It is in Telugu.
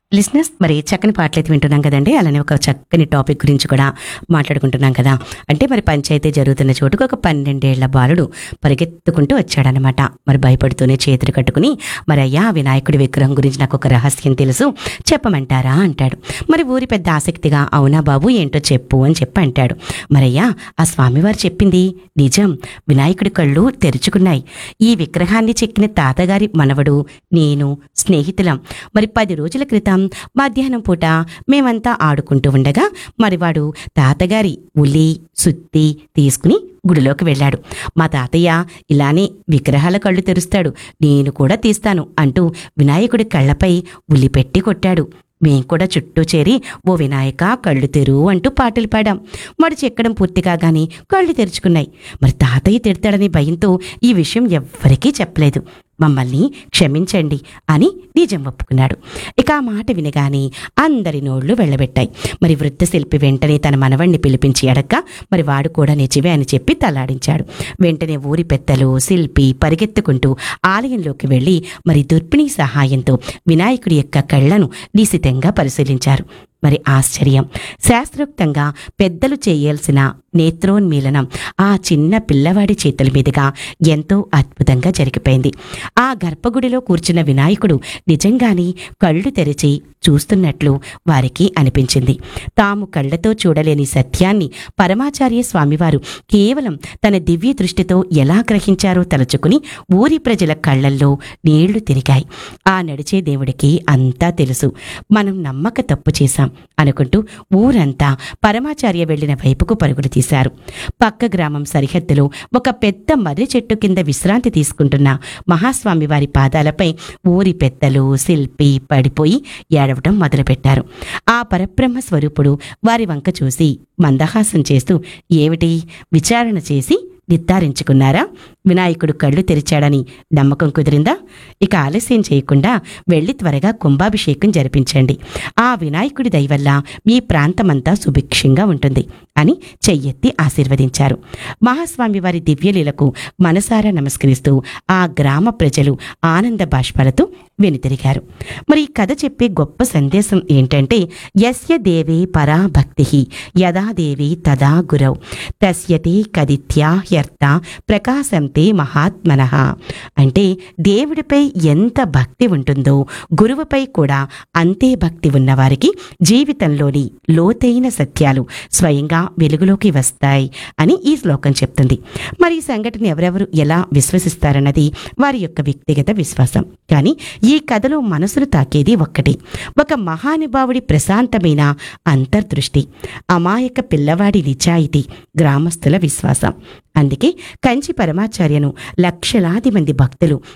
లిస్నెస్ మరి చక్కని పాటలు అయితే వింటున్నాం కదండి అలానే ఒక చక్కని టాపిక్ గురించి కూడా మాట్లాడుకుంటున్నాం కదా అంటే మరి పంచాయతీ జరుగుతున్న చోటుకు ఒక పన్నెండేళ్ల బాలుడు పరిగెత్తుకుంటూ వచ్చాడనమాట మరి భయపడుతూనే చేతులు కట్టుకుని మరి అయ్యా వినాయకుడి విగ్రహం గురించి నాకు ఒక రహస్యం తెలుసు చెప్పమంటారా అంటాడు మరి ఊరి పెద్ద ఆసక్తిగా అవునా బాబు ఏంటో చెప్పు అని చెప్పి అంటాడు మరయ్యా ఆ స్వామివారు చెప్పింది నిజం వినాయకుడి కళ్ళు తెరుచుకున్నాయి ఈ విగ్రహాన్ని చెక్కిన తాతగారి మనవడు నేను స్నేహితులం మరి పది రోజుల క్రితం మధ్యాహ్నం పూట మేమంతా ఆడుకుంటూ ఉండగా మరి వాడు తాతగారి ఉలి సుత్తి తీసుకుని గుడిలోకి వెళ్ళాడు మా తాతయ్య ఇలానే విగ్రహాల కళ్ళు తెరుస్తాడు నేను కూడా తీస్తాను అంటూ వినాయకుడి కళ్ళపై ఉలి పెట్టి కొట్టాడు మేం కూడా చుట్టూ చేరి ఓ వినాయక కళ్ళు తెరు అంటూ పాటలు పాడాం వాడు చెక్కడం పూర్తి కాగానే కళ్ళు తెరుచుకున్నాయి మరి తాతయ్య తిడతాడని భయంతో ఈ విషయం ఎవ్వరికీ చెప్పలేదు మమ్మల్ని క్షమించండి అని నిజం ఒప్పుకున్నాడు ఇక ఆ మాట వినగానే అందరి నోళ్లు వెళ్ళబెట్టాయి మరి వృద్ధ శిల్పి వెంటనే తన మనవణ్ణి పిలిపించి అడక్క మరి వాడు కూడా నిజమే అని చెప్పి తలాడించాడు వెంటనే ఊరి పెద్దలు శిల్పి పరిగెత్తుకుంటూ ఆలయంలోకి వెళ్ళి మరి దుర్పిణి సహాయంతో వినాయకుడి యొక్క కళ్ళను నిశితంగా పరిశీలించారు మరి ఆశ్చర్యం శాస్త్రోక్తంగా పెద్దలు చేయాల్సిన నేత్రోన్మీలనం ఆ చిన్న పిల్లవాడి చేతుల మీదుగా ఎంతో అద్భుతంగా జరిగిపోయింది ఆ గర్భగుడిలో కూర్చున్న వినాయకుడు నిజంగానే కళ్ళు తెరిచి చూస్తున్నట్లు వారికి అనిపించింది తాము కళ్ళతో చూడలేని సత్యాన్ని పరమాచార్య స్వామివారు కేవలం తన దివ్య దృష్టితో ఎలా గ్రహించారో తలుచుకుని ఊరి ప్రజల కళ్ళల్లో నీళ్లు తిరిగాయి ఆ నడిచే దేవుడికి అంతా తెలుసు మనం నమ్మక తప్పు చేశాం అనుకుంటూ ఊరంతా పరమాచార్య వెళ్లిన వైపుకు పరుగులు తీశారు పక్క గ్రామం సరిహద్దులో ఒక పెద్ద మర్రి చెట్టు కింద విశ్రాంతి తీసుకుంటున్న మహాస్వామి వారి పాదాలపై ఊరి పెద్దలు శిల్పి పడిపోయి ఏడవటం మొదలుపెట్టారు ఆ పరబ్రహ్మ స్వరూపుడు వారి వంక చూసి మందహాసం చేస్తూ ఏమిటి విచారణ చేసి నిర్ధారించుకున్నారా వినాయకుడు కళ్ళు తెరిచాడని నమ్మకం కుదిరిందా ఇక ఆలస్యం చేయకుండా వెళ్ళి త్వరగా కుంభాభిషేకం జరిపించండి ఆ వినాయకుడి దయవల్ల మీ ప్రాంతమంతా సుభిక్షంగా ఉంటుంది అని చెయ్యెత్తి ఆశీర్వదించారు మహాస్వామి వారి దివ్యలీలకు మనసారా నమస్కరిస్తూ ఆ గ్రామ ప్రజలు ఆనంద బాష్పాలతో వెనుతిరిగారు మరి ఈ కథ చెప్పే గొప్ప సందేశం ఏంటంటే యస్య దేవే పరా భక్తి యదా దేవి తదా గురౌ తస్యతే కదిత్యా హ్యర్థ ప్రకాశంతే మహాత్మన అంటే దేవుడిపై ఎంత భక్తి ఉంటుందో గురువుపై కూడా అంతే భక్తి ఉన్నవారికి జీవితంలోని లోతైన సత్యాలు స్వయంగా వెలుగులోకి వస్తాయి అని ఈ శ్లోకం చెప్తుంది మరి ఈ సంఘటన ఎవరెవరు ఎలా విశ్వసిస్తారన్నది వారి యొక్క వ్యక్తిగత విశ్వాసం కానీ ఈ కథలో మనసును తాకేది ఒక్కటి ఒక మహానుభావుడి ప్రశాంతమైన అంతర్దృష్టి అమాయక పిల్లవాడి నిజాయితీ గ్రామస్తుల విశ్వాసం అందుకే కంచి పరమాచార్యను లక్షలాది మంది భక్తులు